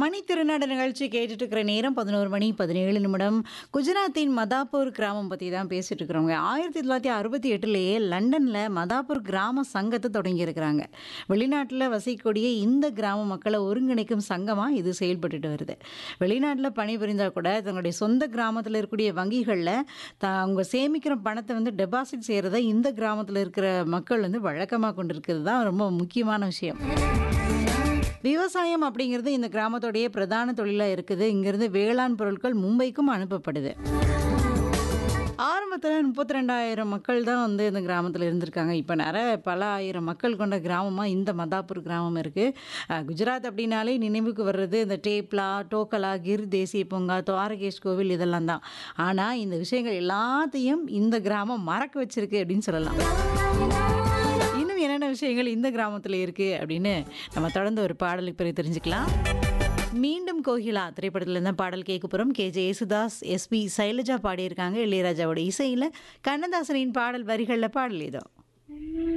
மணி திருநாடு நிகழ்ச்சி கேட்டுட்டு இருக்கிற நேரம் பதினோரு மணி பதினேழு நிமிடம் குஜராத்தின் மதாப்பூர் கிராமம் பற்றி தான் பேசிட்டு இருக்கிறவங்க ஆயிரத்தி தொள்ளாயிரத்தி அறுபத்தி எட்டுலேயே லண்டனில் மதாப்பூர் கிராம சங்கத்தை தொடங்கியிருக்கிறாங்க வெளிநாட்டில் வசிக்கக்கூடிய இந்த கிராம மக்களை ஒருங்கிணைக்கும் சங்கமாக இது செயல்பட்டுட்டு வருது வெளிநாட்டில் பணிபுரிந்தால் கூட தங்களுடைய சொந்த கிராமத்தில் இருக்கக்கூடிய வங்கிகளில் த அவங்க சேமிக்கிற பணத்தை வந்து டெபாசிட் செய்கிறத இந்த கிராமத்தில் இருக்கிற மக்கள் வந்து வழக்கமாக கொண்டு இருக்கிறது தான் ரொம்ப முக்கியமான விஷயம் விவசாயம் அப்படிங்கிறது இந்த கிராமத்தோடைய பிரதான தொழிலாக இருக்குது இங்கிருந்து வேளாண் பொருட்கள் மும்பைக்கும் அனுப்பப்படுது ஆரம்பத்தில் முப்பத்தி ரெண்டாயிரம் மக்கள் தான் வந்து இந்த கிராமத்தில் இருந்திருக்காங்க இப்போ நிறைய பல ஆயிரம் மக்கள் கொண்ட கிராமமாக இந்த மதாப்பூர் கிராமம் இருக்குது குஜராத் அப்படின்னாலே நினைவுக்கு வர்றது இந்த டேப்லா டோக்கலா கிர் தேசிய பூங்கா துவாரகேஷ் கோவில் இதெல்லாம் தான் ஆனால் இந்த விஷயங்கள் எல்லாத்தையும் இந்த கிராமம் மறக்க வச்சிருக்கு அப்படின்னு சொல்லலாம் இன்னும் என்னென்ன விஷயங்கள் இந்த கிராமத்தில் இருக்குது அப்படின்னு நம்ம தொடர்ந்து ஒரு பாடலுக்கு பிறகு தெரிஞ்சுக்கலாம் மீண்டும் கோகிலா திரைப்படத்தில் இருந்த பாடல் கேட்க போகிறோம் K J Yesudas S P Sailaja பாடியிருக்காங்க இளையராஜாவோட இசையில் கண்ணதாசனின் பாடல் வரிகளில் பாடல் ஏதோ